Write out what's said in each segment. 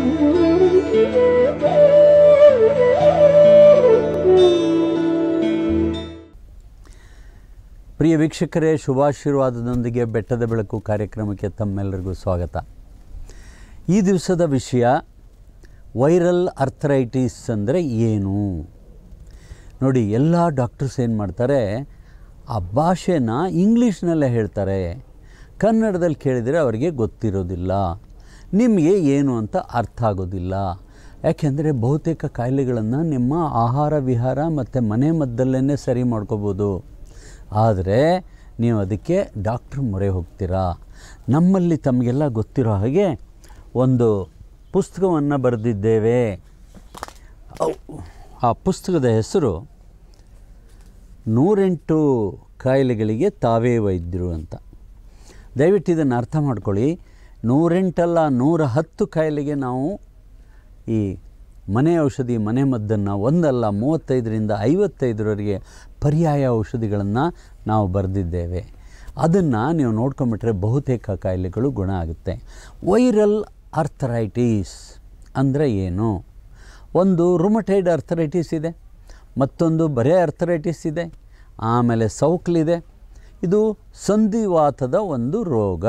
ಪ್ರಿಯ ವೀಕ್ಷಕರೇ ಶುಭಾಶೀರ್ವಾದದೊಂದಿಗೆ ಬೆಟ್ಟದ ಬೆಳಕು ಕಾರ್ಯಕ್ರಮಕ್ಕೆ ತಮ್ಮೆಲ್ಲರಿಗೂ ಸ್ವಾಗತ ಈ ದಿವಸದ ವಿಷಯ ವೈರಲ್ ಅರ್ಥರೈಟಿಸ್ ಅಂದರೆ ಏನು ನೋಡಿ ಎಲ್ಲ ಡಾಕ್ಟರ್ಸ್ ಏನು ಮಾಡ್ತಾರೆ ಆ ಭಾಷೆನ ಇಂಗ್ಲೀಷ್ನಲ್ಲೇ ಹೇಳ್ತಾರೆ ಕನ್ನಡದಲ್ಲಿ ಕೇಳಿದರೆ ಅವರಿಗೆ ಗೊತ್ತಿರೋದಿಲ್ಲ ನಿಮಗೆ ಏನು ಅಂತ ಅರ್ಥ ಆಗೋದಿಲ್ಲ ಯಾಕೆಂದರೆ ಬಹುತೇಕ ಕಾಯಿಲೆಗಳನ್ನು ನಿಮ್ಮ ಆಹಾರ ವಿಹಾರ ಮತ್ತು ಮನೆ ಮದ್ದಲ್ಲೇ ಸರಿ ಮಾಡ್ಕೋಬೋದು ಆದರೆ ನೀವು ಅದಕ್ಕೆ ಡಾಕ್ಟ್ರ್ ಮೊರೆ ಹೋಗ್ತೀರಾ ನಮ್ಮಲ್ಲಿ ತಮಗೆಲ್ಲ ಗೊತ್ತಿರೋ ಹಾಗೆ ಒಂದು ಪುಸ್ತಕವನ್ನು ಬರೆದಿದ್ದೇವೆ ಅವ್- ಆ ಪುಸ್ತಕದ ಹೆಸರು ನೂರೆಂಟು ಕಾಯಿಲೆಗಳಿಗೆ ತಾವೇ ವೈದ್ಯರು ಅಂತ ದಯವಿಟ್ಟು ಇದನ್ನು ಅರ್ಥ ಮಾಡ್ಕೊಳ್ಳಿ ನೂರೆಂಟಲ್ಲ ನೂರ ಹತ್ತು ಕಾಯಿಲೆಗೆ ನಾವು ಈ ಮನೆ ಔಷಧಿ ಮನೆ ಮದ್ದನ್ನು ಒಂದಲ್ಲ ಮೂವತ್ತೈದರಿಂದ ಐವತ್ತೈದರವರೆಗೆ ಪರ್ಯಾಯ ಔಷಧಿಗಳನ್ನು ನಾವು ಬರೆದಿದ್ದೇವೆ ಅದನ್ನು ನೀವು ನೋಡ್ಕೊಂಬಿಟ್ರೆ ಬಹುತೇಕ ಕಾಯಿಲೆಗಳು ಗುಣ ಆಗುತ್ತೆ ವೈರಲ್ ಅರ್ಥರೈಟಿಸ್ ಅಂದರೆ ಏನು ಒಂದು ರುಮಟೈಡ್ ಅರ್ಥರೈಟಿಸ್ ಇದೆ ಮತ್ತೊಂದು ಬರೇ ಅರ್ಥರೈಟಿಸ್ ಇದೆ ಆಮೇಲೆ ಸೌಕ್ಲಿದೆ ಇದು ಸಂಧಿವಾತದ ಒಂದು ರೋಗ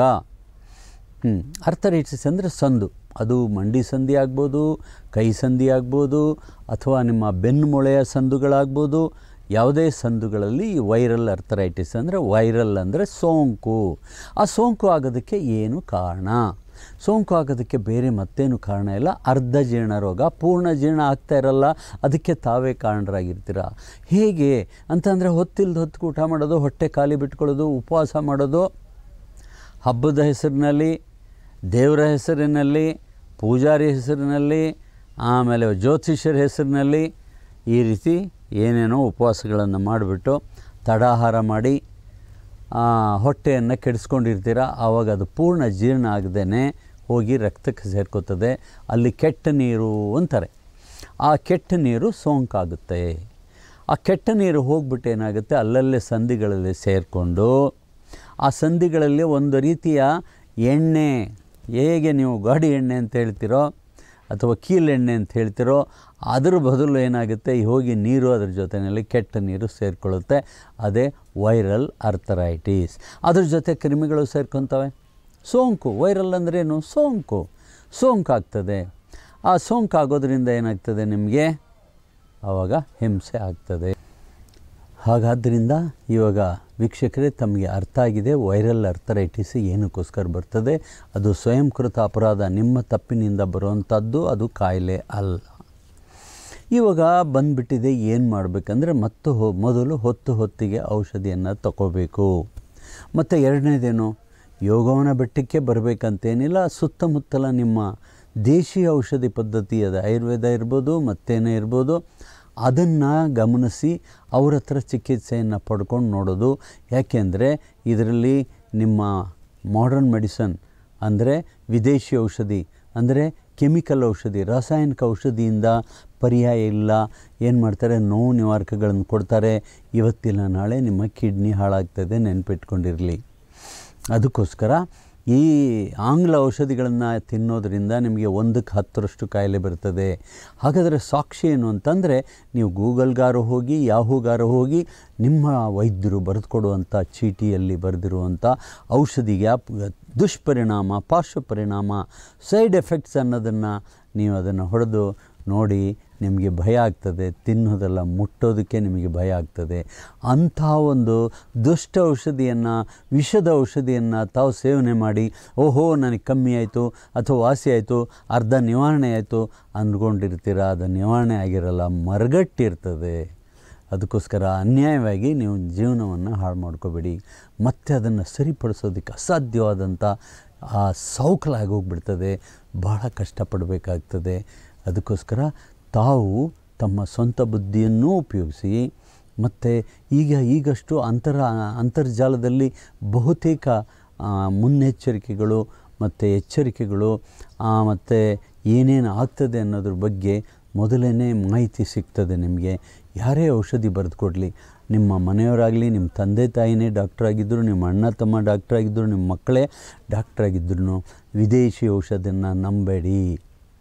ಹ್ಞೂ ಅರ್ಥರೈಟಿಸ್ ಅಂದರೆ ಸಂದು ಅದು ಮಂಡಿ ಸಂಧಿ ಆಗ್ಬೋದು ಕೈ ಸಂಧಿ ಆಗ್ಬೋದು ಅಥವಾ ನಿಮ್ಮ ಬೆನ್ನುಮೊಳೆಯ ಸಂದುಗಳಾಗ್ಬೋದು ಯಾವುದೇ ಸಂದುಗಳಲ್ಲಿ ಈ ವೈರಲ್ ಅರ್ಥರೈಟಿಸ್ ಅಂದರೆ ವೈರಲ್ ಅಂದರೆ ಸೋಂಕು ಆ ಸೋಂಕು ಆಗೋದಕ್ಕೆ ಏನು ಕಾರಣ ಸೋಂಕು ಆಗೋದಕ್ಕೆ ಬೇರೆ ಮತ್ತೇನು ಕಾರಣ ಇಲ್ಲ ಅರ್ಧ ಜೀರ್ಣ ರೋಗ ಪೂರ್ಣ ಜೀರ್ಣ ಆಗ್ತಾ ಇರಲ್ಲ ಅದಕ್ಕೆ ತಾವೇ ಕಾರಣರಾಗಿರ್ತೀರ ಹೇಗೆ ಅಂತಂದರೆ ಹೊತ್ತಿಲ್ದ ಹೊತ್ತು ಊಟ ಮಾಡೋದು ಹೊಟ್ಟೆ ಖಾಲಿ ಬಿಟ್ಕೊಳ್ಳೋದು ಉಪವಾಸ ಮಾಡೋದು ಹಬ್ಬದ ಹೆಸರಿನಲ್ಲಿ ದೇವರ ಹೆಸರಿನಲ್ಲಿ ಪೂಜಾರಿ ಹೆಸರಿನಲ್ಲಿ ಆಮೇಲೆ ಜ್ಯೋತಿಷ್ಯರ ಹೆಸರಿನಲ್ಲಿ ಈ ರೀತಿ ಏನೇನೋ ಉಪವಾಸಗಳನ್ನು ಮಾಡಿಬಿಟ್ಟು ತಡಾಹಾರ ಮಾಡಿ ಆ, ಹೊಟ್ಟೆಯನ್ನು ಕೆಡಿಸ್ಕೊಂಡಿರ್ತೀರ ಆವಾಗ ಅದು ಪೂರ್ಣ ಜೀರ್ಣ ಆಗದೇ ಹೋಗಿ ರಕ್ತಕ್ಕೆ ಸೇರ್ಕೋತದೆ ಅಲ್ಲಿ ಕೆಟ್ಟ ನೀರು ಅಂತಾರೆ ಆ ಕೆಟ್ಟ ನೀರು ಸೋಂಕಾಗುತ್ತೆ ಆ ಕೆಟ್ಟ ನೀರು ಹೋಗ್ಬಿಟ್ಟು ಏನಾಗುತ್ತೆ ಅಲ್ಲಲ್ಲೇ ಸಂಧಿಗಳಲ್ಲಿ ಸೇರಿಕೊಂಡು ಆ ಸಂಧಿಗಳಲ್ಲಿ ಒಂದು ರೀತಿಯ ಎಣ್ಣೆ ಹೇಗೆ ನೀವು ಗಾಡಿ ಎಣ್ಣೆ ಅಂತ ಹೇಳ್ತೀರೋ ಅಥವಾ ಕೀಲೆಣ್ಣೆ ಅಂತ ಹೇಳ್ತಿರೋ ಅದ್ರ ಬದಲು ಏನಾಗುತ್ತೆ ಈ ಹೋಗಿ ನೀರು ಅದ್ರ ಜೊತೆಯಲ್ಲಿ ಕೆಟ್ಟ ನೀರು ಸೇರಿಕೊಳ್ಳುತ್ತೆ ಅದೇ ವೈರಲ್ ಅರ್ಥರೈಟಿಸ್ ಅದ್ರ ಜೊತೆ ಕ್ರಿಮಿಗಳು ಸೇರ್ಕೊತವೆ ಸೋಂಕು ವೈರಲ್ ಅಂದ್ರೇನು ಸೋಂಕು ಸೋಂಕಾಗ್ತದೆ ಆ ಸೋಂಕು ಆಗೋದ್ರಿಂದ ಏನಾಗ್ತದೆ ನಿಮಗೆ ಆವಾಗ ಹಿಂಸೆ ಆಗ್ತದೆ ಹಾಗಾದ್ದರಿಂದ ಇವಾಗ ವೀಕ್ಷಕರೇ ತಮಗೆ ಅರ್ಥ ಆಗಿದೆ ವೈರಲ್ ಅರ್ಥರೈಟಿಸ್ ಏನಕ್ಕೋಸ್ಕರ ಬರ್ತದೆ ಅದು ಸ್ವಯಂಕೃತ ಅಪರಾಧ ನಿಮ್ಮ ತಪ್ಪಿನಿಂದ ಬರುವಂಥದ್ದು ಅದು ಕಾಯಿಲೆ ಅಲ್ಲ ಇವಾಗ ಬಂದುಬಿಟ್ಟಿದೆ ಏನು ಮಾಡಬೇಕಂದ್ರೆ ಮತ್ತು ಹೊ ಮೊದಲು ಹೊತ್ತು ಹೊತ್ತಿಗೆ ಔಷಧಿಯನ್ನು ತಗೋಬೇಕು ಮತ್ತು ಎರಡನೇದೇನು ಯೋಗವನ ಬೆಟ್ಟಕ್ಕೆ ಬರಬೇಕಂತೇನಿಲ್ಲ ಸುತ್ತಮುತ್ತಲ ನಿಮ್ಮ ದೇಶೀಯ ಔಷಧಿ ಪದ್ಧತಿ ಅದು ಆಯುರ್ವೇದ ಇರ್ಬೋದು ಮತ್ತೇನೇ ಇರ್ಬೋದು ಅದನ್ನು ಗಮನಿಸಿ ಅವ್ರ ಹತ್ರ ಚಿಕಿತ್ಸೆಯನ್ನು ಪಡ್ಕೊಂಡು ನೋಡೋದು ಯಾಕೆಂದರೆ ಇದರಲ್ಲಿ ನಿಮ್ಮ ಮಾಡರ್ನ್ ಮೆಡಿಸನ್ ಅಂದರೆ ವಿದೇಶಿ ಔಷಧಿ ಅಂದರೆ ಕೆಮಿಕಲ್ ಔಷಧಿ ರಾಸಾಯನಿಕ ಔಷಧಿಯಿಂದ ಪರ್ಯಾಯ ಇಲ್ಲ ಏನು ಮಾಡ್ತಾರೆ ನೋವು ನಿವಾರಕಗಳನ್ನು ಕೊಡ್ತಾರೆ ಇವತ್ತಿಲ್ಲ ನಾಳೆ ನಿಮ್ಮ ಕಿಡ್ನಿ ಹಾಳಾಗ್ತದೆ ನೆನ್ಪಿಟ್ಕೊಂಡಿರಲಿ ಅದಕ್ಕೋಸ್ಕರ ಈ ಆಂಗ್ಲ ಔಷಧಿಗಳನ್ನು ತಿನ್ನೋದ್ರಿಂದ ನಿಮಗೆ ಒಂದಕ್ಕೆ ಹತ್ತರಷ್ಟು ಕಾಯಿಲೆ ಬರ್ತದೆ ಹಾಗಾದರೆ ಸಾಕ್ಷಿ ಏನು ಅಂತಂದರೆ ನೀವು ಗೂಗಲ್ಗಾರು ಹೋಗಿ ಯಾಹುಗಾರು ಹೋಗಿ ನಿಮ್ಮ ವೈದ್ಯರು ಬರೆದುಕೊಡುವಂಥ ಚೀಟಿಯಲ್ಲಿ ಬರೆದಿರುವಂಥ ಔಷಧಿಗೆ ಪ್- ದುಷ್ಪರಿಣಾಮ ಪಾರ್ಶ್ವ ಪರಿಣಾಮ ಸೈಡ್ ಎಫೆಕ್ಟ್ಸ್ ಅನ್ನೋದನ್ನು ನೀವು ಅದನ್ನು ಹೊಡೆದು ನೋಡಿ ನಿಮಗೆ ಭಯ ಆಗ್ತದೆ ತಿನ್ನೋದೆಲ್ಲ ಮುಟ್ಟೋದಕ್ಕೆ ನಿಮಗೆ ಭಯ ಆಗ್ತದೆ ಅಂಥ ಒಂದು ದುಷ್ಟ ಔಷಧಿಯನ್ನು ವಿಷದ ಔಷಧಿಯನ್ನು ತಾವು ಸೇವನೆ ಮಾಡಿ ಓಹೋ ನನಗೆ ಕಮ್ಮಿ ಆಯಿತು ಅಥವಾ ವಾಸಿ ಆಯಿತು ಅರ್ಧ ನಿವಾರಣೆ ಆಯಿತು ಅಂದ್ಕೊಂಡಿರ್ತೀರ ಅದು ನಿವಾರಣೆ ಆಗಿರಲ್ಲ ಮರಗಟ್ಟಿರ್ತದೆ ಅದಕ್ಕೋಸ್ಕರ ಅನ್ಯಾಯವಾಗಿ ನೀವು ಜೀವನವನ್ನು ಹಾಳು ಮಾಡ್ಕೋಬೇಡಿ ಮತ್ತೆ ಅದನ್ನು ಸರಿಪಡಿಸೋದಕ್ಕೆ ಅಸಾಧ್ಯವಾದಂಥ ಆ ಸೌಕಲಾಗಿ ಹೋಗ್ಬಿಡ್ತದೆ ಬಹಳ ಕಷ್ಟಪಡಬೇಕಾಗ್ತದೆ ಅದಕ್ಕೋಸ್ಕರ ತಾವು ತಮ್ಮ ಸ್ವಂತ ಬುದ್ಧಿಯನ್ನೂ ಉಪಯೋಗಿಸಿ ಮತ್ತು ಈಗ ಈಗಷ್ಟು ಅಂತರ ಅಂತರ್ಜಾಲದಲ್ಲಿ ಬಹುತೇಕ ಆ, ಮುನ್ನೆಚ್ಚರಿಕೆಗಳು ಮತ್ತು ಎಚ್ಚರಿಕೆಗಳು ಮತ್ತು ಏನೇನು ಆಗ್ತದೆ ಅನ್ನೋದ್ರ ಬಗ್ಗೆ ಮೊದಲೇ ಮಾಹಿತಿ ಸಿಗ್ತದೆ ನಿಮಗೆ ಯಾರೇ ಔಷಧಿ ಬರೆದು ಕೊಡಲಿ ನಿಮ್ಮ ಮನೆಯವರಾಗಲಿ ನಿಮ್ಮ ತಂದೆ ತಾಯಿನೇ ಡಾಕ್ಟ್ರ್ ಆಗಿದ್ದರು ನಿಮ್ಮ ಅಣ್ಣ ತಮ್ಮ ಡಾಕ್ಟ್ರ್ ಆಗಿದ್ದರು ನಿಮ್ಮ ಮಕ್ಕಳೇ ಡಾಕ್ಟ್ರ್ ಆಗಿದ್ರು ವಿದೇಶಿ ಔಷಧಿಯನ್ನು ನಂಬೇಡಿ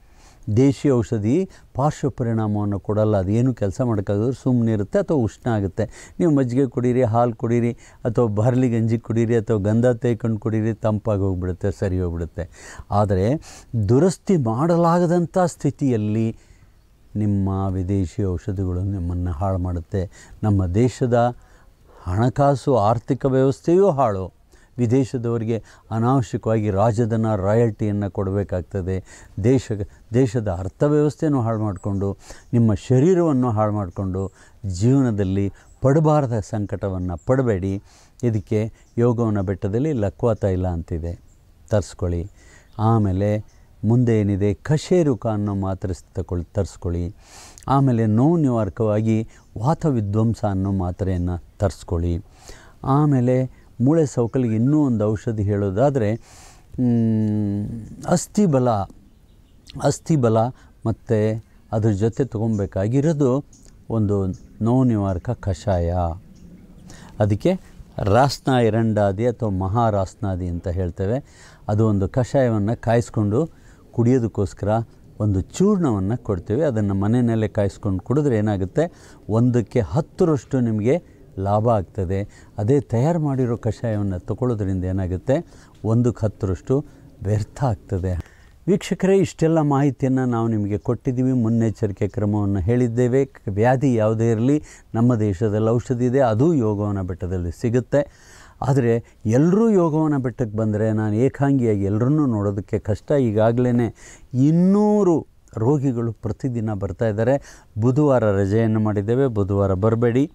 ದೇಶಿ ಔಷಧಿ ಪಾರ್ಶ್ವ ಪರಿಣಾಮವನ್ನು ಕೊಡಲ್ಲ ಅದೇನು ಕೆಲಸ ಮಾಡೋಕ್ಕಾಗೋದು ಸುಮ್ಮನೆ ಇರುತ್ತೆ ಅಥವಾ ಉಷ್ಣ ಆಗುತ್ತೆ ನೀವು ಮಜ್ಜಿಗೆ ಕುಡೀರಿ ಹಾಲು ಕುಡೀರಿ ಅಥವಾ ಬಾರ್ಲಿ ಗಂಜಿ ಕುಡೀರಿ ಅಥವಾ ಗಂಧ ತೇಯ್ಕೊಂಡು ಕುಡೀರಿ ತಂಪಾಗಿ ಹೋಗ್ಬಿಡುತ್ತೆ ಸರಿ ಹೋಗ್ಬಿಡುತ್ತೆ ಆದರೆ ದುರಸ್ತಿ ಮಾಡಲಾಗದಂಥ ಸ್ಥಿತಿಯಲ್ಲಿ ನಿಮ್ಮ ವಿದೇಶಿ ಔಷಧಿಗಳು ನಿಮ್ಮನ್ನು ಹಾಳು ಮಾಡುತ್ತೆ ನಮ್ಮ ದೇಶದ ಹಣಕಾಸು ಆರ್ಥಿಕ ವ್ಯವಸ್ಥೆಯೂ ಹಾಳು ವಿದೇಶದವರಿಗೆ ಅನಾವಶ್ಯಕವಾಗಿ ರಾಜಧನ ರಾಯಲ್ಟಿಯನ್ನು ಕೊಡಬೇಕಾಗ್ತದೆ ದೇಶ ದೇಶದ ಅರ್ಥವ್ಯವಸ್ಥೆಯನ್ನು ಹಾಳು ಮಾಡಿಕೊಂಡು ನಿಮ್ಮ ಶರೀರವನ್ನು ಹಾಳು ಮಾಡಿಕೊಂಡು ಜೀವನದಲ್ಲಿ ಪಡಬಾರದ ಸಂಕಟವನ್ನು ಪಡಬೇಡಿ ಇದಕ್ಕೆ ಯೋಗವನ ಬೆಟ್ಟದಲ್ಲಿ ಲಕ್ವಾ ತೈಲ ಅಂತಿದೆ ತರಿಸ್ಕೊಳ್ಳಿ ಆಮೇಲೆ ಮುಂದೆ ಏನಿದೆ ಕಶೇರುಕ ಅನ್ನೋ ಮಾತ್ರೆ ತಗೊಳ್ಳಿ ತರಿಸ್ಕೊಳ್ಳಿ ಆಮೇಲೆ ನೋವು ನಿವಾರಕವಾಗಿ ವಾತ ವಿಧ್ವಂಸ ಅನ್ನೋ ಮಾತ್ರೆಯನ್ನು ತರಿಸ್ಕೊಳ್ಳಿ ಆಮೇಲೆ ಮೂಳೆ ಸೌಕಲಿಗೆ ಇನ್ನೂ ಒಂದು ಔಷಧಿ ಹೇಳೋದಾದರೆ ಅಸ್ಥಿ ಬಲ ಅಸ್ಥಿ ಬಲ ಮತ್ತು ಅದ್ರ ಜೊತೆ ತೊಗೊಬೇಕಾಗಿರೋದು ಒಂದು ನೋವು ನಿವಾರಕ ಕಷಾಯ ಅದಕ್ಕೆ ರಾಸ್ನ ಎರಡಾದಿ ಅಥವಾ ಮಹಾರಾಸ್ನಾದಿ ಅಂತ ಹೇಳ್ತೇವೆ ಅದು ಒಂದು ಕಷಾಯವನ್ನು ಕಾಯಿಸ್ಕೊಂಡು ಕುಡಿಯೋದಕ್ಕೋಸ್ಕರ ಒಂದು ಚೂರ್ಣವನ್ನು ಕೊಡ್ತೇವೆ ಅದನ್ನು ಮನೆಯಲ್ಲೇ ಕಾಯಿಸ್ಕೊಂಡು ಕುಡಿದ್ರೆ ಏನಾಗುತ್ತೆ ಒಂದಕ್ಕೆ ಹತ್ತರಷ್ಟು ನಿಮಗೆ ಲಾಭ ಆಗ್ತದೆ ಅದೇ ತಯಾರು ಮಾಡಿರೋ ಕಷಾಯವನ್ನು ತಗೊಳ್ಳೋದ್ರಿಂದ ಏನಾಗುತ್ತೆ ಒಂದಕ್ಕೆ ಹತ್ತರಷ್ಟು ವ್ಯರ್ಥ ಆಗ್ತದೆ ವೀಕ್ಷಕರೇ ಇಷ್ಟೆಲ್ಲ ಮಾಹಿತಿಯನ್ನು ನಾವು ನಿಮಗೆ ಕೊಟ್ಟಿದ್ದೀವಿ ಮುನ್ನೆಚ್ಚರಿಕೆ ಕ್ರಮವನ್ನು ಹೇಳಿದ್ದೇವೆ ವ್ಯಾಧಿ ಯಾವುದೇ ಇರಲಿ ನಮ್ಮ ದೇಶದಲ್ಲಿ ಔಷಧಿ ಇದೆ ಅದು ಯೋಗವನ ಬೆಟ್ಟದಲ್ಲಿ ಸಿಗುತ್ತೆ ಆದರೆ ಎಲ್ಲರೂ ಯೋಗವನ ಬೆಟ್ಟಕ್ಕೆ ಬಂದರೆ ನಾನು ಏಕಾಂಗಿಯಾಗಿ ಎಲ್ಲರನ್ನೂ ನೋಡೋದಕ್ಕೆ ಕಷ್ಟ ಈಗಾಗಲೇ ಇನ್ನೂರು ರೋಗಿಗಳು ಪ್ರತಿದಿನ ಬರ್ತಾ ಇದ್ದಾರೆ ಬುಧವಾರ ರಜೆಯನ್ನು ಮಾಡಿದ್ದೇವೆ ಬುಧವಾರ ಬರಬೇಡಿ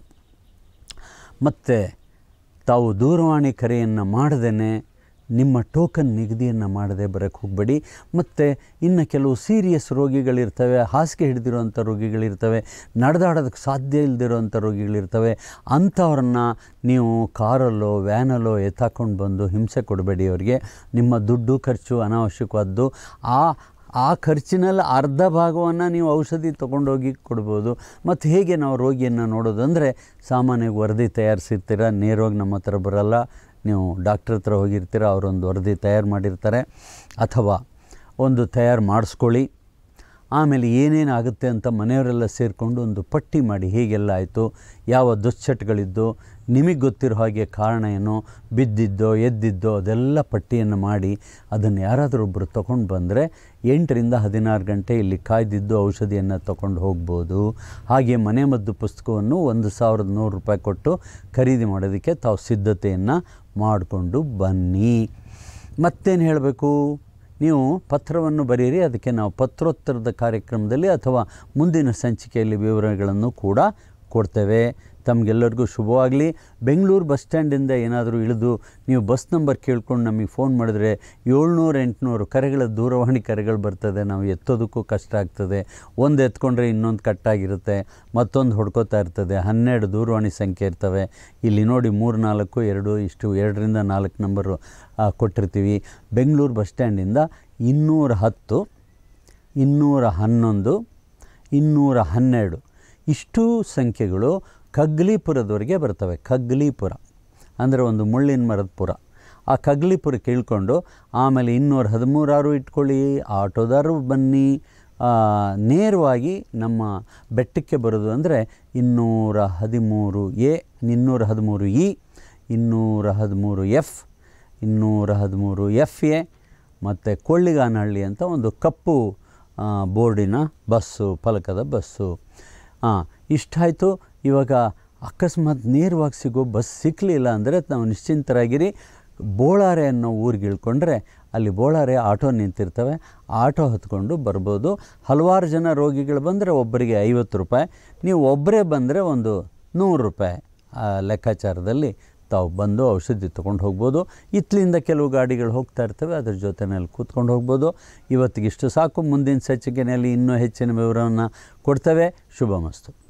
ಮತ್ತು ತಾವು ದೂರವಾಣಿ ಕರೆಯನ್ನು ಮಾಡದೇ ನಿಮ್ಮ ಟೋಕನ್ ನಿಗದಿಯನ್ನು ಮಾಡದೆ ಬರೋಕ್ಕೆ ಹೋಗಬೇಡಿ ಮತ್ತು ಇನ್ನು ಕೆಲವು ಸೀರಿಯಸ್ ರೋಗಿಗಳಿರ್ತವೆ ಹಾಸಿಗೆ ಹಿಡಿದಿರೋಂಥ ರೋಗಿಗಳಿರ್ತವೆ ನಡೆದಾಡೋದಕ್ಕೆ ಸಾಧ್ಯ ಇಲ್ಲದಿರೋಂಥ ರೋಗಿಗಳಿರ್ತವೆ ಅಂಥವ್ರನ್ನ ನೀವು ಕಾರಲ್ಲೋ ವ್ಯಾನಲ್ಲೋ ಎತ್ತಾಕೊಂಡು ಬಂದು ಹಿಂಸೆ ಕೊಡಬೇಡಿ ಅವರಿಗೆ ನಿಮ್ಮ ದುಡ್ಡು ಖರ್ಚು ಅನಾವಶ್ಯಕವಾದ್ದು ಆ ಆ ಖರ್ಚಿನಲ್ಲಿ ಅರ್ಧ ಭಾಗವನ್ನು ನೀವು ಔಷಧಿ ತೊಗೊಂಡೋಗಿ ಕೊಡ್ಬೋದು ಮತ್ತು ಹೇಗೆ ನಾವು ರೋಗಿಯನ್ನು ನೋಡೋದು ಅಂದರೆ ಸಾಮಾನ್ಯವಾಗಿ ವರದಿ ತಯಾರಿಸಿರ್ತೀರ ನೇರವಾಗಿ ನಮ್ಮ ಹತ್ರ ಬರಲ್ಲ ನೀವು ಡಾಕ್ಟ್ರ್ ಹತ್ರ ಹೋಗಿರ್ತೀರ ಅವರೊಂದು ವರದಿ ತಯಾರು ಮಾಡಿರ್ತಾರೆ ಅಥವಾ ಒಂದು ತಯಾರು ಮಾಡಿಸ್ಕೊಳ್ಳಿ ಆಮೇಲೆ ಏನೇನಾಗುತ್ತೆ ಅಂತ ಮನೆಯವರೆಲ್ಲ ಸೇರಿಕೊಂಡು ಒಂದು ಪಟ್ಟಿ ಮಾಡಿ ಹೀಗೆಲ್ಲ ಆಯಿತು ಯಾವ ದುಶ್ಚಟಗಳಿದ್ದು ನಿಮಗೆ ಗೊತ್ತಿರೋ ಹಾಗೆ ಕಾರಣ ಏನು ಬಿದ್ದಿದ್ದೋ ಎದ್ದಿದ್ದೋ ಅದೆಲ್ಲ ಪಟ್ಟಿಯನ್ನು ಮಾಡಿ ಅದನ್ನು ಯಾರಾದರೂ ಒಬ್ಬರು ತೊಗೊಂಡು ಬಂದರೆ ಎಂಟರಿಂದ ಹದಿನಾರು ಗಂಟೆ ಇಲ್ಲಿ ಕಾಯ್ದಿದ್ದು ಔಷಧಿಯನ್ನು ತೊಗೊಂಡು ಹೋಗ್ಬೋದು ಹಾಗೆ ಮನೆ ಮದ್ದು ಪುಸ್ತಕವನ್ನು ಒಂದು ಸಾವಿರದ ನೂರು ರೂಪಾಯಿ ಕೊಟ್ಟು ಖರೀದಿ ಮಾಡೋದಕ್ಕೆ ತಾವು ಸಿದ್ಧತೆಯನ್ನು ಮಾಡಿಕೊಂಡು ಬನ್ನಿ ಮತ್ತೇನು ಹೇಳಬೇಕು ನೀವು ಪತ್ರವನ್ನು ಬರೆಯಿರಿ ಅದಕ್ಕೆ ನಾವು ಪತ್ರೋತ್ತರದ ಕಾರ್ಯಕ್ರಮದಲ್ಲಿ ಅಥವಾ ಮುಂದಿನ ಸಂಚಿಕೆಯಲ್ಲಿ ವಿವರಗಳನ್ನು ಕೂಡ ಕೊಡ್ತೇವೆ ತಮಗೆಲ್ಲರಿಗೂ ಶುಭವಾಗಲಿ ಬೆಂಗಳೂರು ಬಸ್ ಸ್ಟ್ಯಾಂಡಿಂದ ಏನಾದರೂ ಇಳಿದು ನೀವು ಬಸ್ ನಂಬರ್ ಕೇಳ್ಕೊಂಡು ನಮಗೆ ಫೋನ್ ಮಾಡಿದ್ರೆ ಏಳ್ನೂರು ಎಂಟುನೂರು ಕರೆಗಳ ದೂರವಾಣಿ ಕರೆಗಳು ಬರ್ತದೆ ನಾವು ಎತ್ತೋದಕ್ಕೂ ಕಷ್ಟ ಆಗ್ತದೆ ಒಂದು ಎತ್ಕೊಂಡ್ರೆ ಇನ್ನೊಂದು ಕಟ್ಟಾಗಿರುತ್ತೆ ಮತ್ತೊಂದು ಹೊಡ್ಕೋತಾ ಇರ್ತದೆ ಹನ್ನೆರಡು ದೂರವಾಣಿ ಸಂಖ್ಯೆ ಇರ್ತವೆ ಇಲ್ಲಿ ನೋಡಿ ಮೂರು ನಾಲ್ಕು ಎರಡು ಇಷ್ಟು ಎರಡರಿಂದ ನಾಲ್ಕು ನಂಬರು ಆ, ಕೊಟ್ಟಿರ್ತೀವಿ ಬೆಂಗಳೂರು ಬಸ್ ಸ್ಟ್ಯಾಂಡಿಂದ ಇನ್ನೂರ ಹತ್ತು ಇನ್ನೂರ ಹನ್ನೊಂದು ಇನ್ನೂರ ಹನ್ನೆರಡು ಇಷ್ಟೂ ಸಂಖ್ಯೆಗಳು ಕಗ್ಲಿಪುರದವರೆಗೆ ಬರ್ತವೆ ಕಗ್ಲಿಪುರ ಅಂದರೆ ಒಂದು ಮುಳ್ಳಿನ ಮರದ ಪುರ ಆ ಕಗ್ಲಿಪುರ ಕೇಳ್ಕೊಂಡು ಆಮೇಲೆ ಇನ್ನೂರ ಹದಿಮೂರಾರು ಇಟ್ಕೊಳ್ಳಿ ಆಟೋದಾರು ಬನ್ನಿ ಆ, ನೇರವಾಗಿ ನಮ್ಮ ಬೆಟ್ಟಕ್ಕೆ ಬರೋದು ಅಂದರೆ ಇನ್ನೂರ ಹದಿಮೂರು ಎ ಇನ್ನೂರ ಹದಿಮೂರು ಇ ಇನ್ನೂರ ಹದಿಮೂರು ಎಫ್ ಇನ್ನೂರ ಹದಿಮೂರು ಎಫ್ ಎ ಮತ್ತು ಕೊಳ್ಳಿಗಾನಹಳ್ಳಿ ಅಂತ ಒಂದು ಕಪ್ಪು ಆ, ಬೋರ್ಡಿನ ಬಸ್ಸು ಫಲಕದ ಬಸ್ಸು ಹಾಂ ಇಷ್ಟಾಯಿತು ಇವಾಗ ಅಕಸ್ಮಾತ್ ನೇರವಾಗಿ ಸಿಗೋ ಬಸ್ ಸಿಕ್ಕಲಿಲ್ಲ ಅಂದರೆ ನಾವು ನಿಶ್ಚಿಂತರಾಗಿರಿ ಬೋಳಾರೆ ಅನ್ನೋ ಊರಿಗೆ ಇಳ್ಕೊಂಡ್ರೆ ಅಲ್ಲಿ ಬೋಳಾರೆ ಆಟೋ ನಿಂತಿರ್ತವೆ ಆಟೋ ಹತ್ಕೊಂಡು ಬರ್ಬೋದು ಹಲವಾರು ಜನ ರೋಗಿಗಳು ಬಂದರೆ ಒಬ್ಬರಿಗೆ ಐವತ್ತು ರೂಪಾಯಿ ನೀವು ಒಬ್ಬರೇ ಬಂದರೆ ಒಂದು ನೂರು ರೂಪಾಯಿ ಆ ಲೆಕ್ಕಾಚಾರದಲ್ಲಿ ತಾವು ಬಂದು ಔಷಧಿ ತೊಗೊಂಡು ಹೋಗ್ಬೋದು ಇತ್ಲಿಂದ ಕೆಲವು ಗಾಡಿಗಳು ಹೋಗ್ತಾ ಇರ್ತವೆ ಅದ್ರ ಜೊತೆಯಲ್ಲಿ ಕೂತ್ಕೊಂಡು ಹೋಗ್ಬೋದು ಇವತ್ತಿಗಿಷ್ಟು ಸಾಕು ಮುಂದಿನ ಸಂಚಿಕೆಯಲ್ಲಿ ಇನ್ನೂ ಹೆಚ್ಚಿನ ವಿವರವನ್ನು ಕೊಡ್ತೇವೆ ಶುಭ ಮಸ್ತು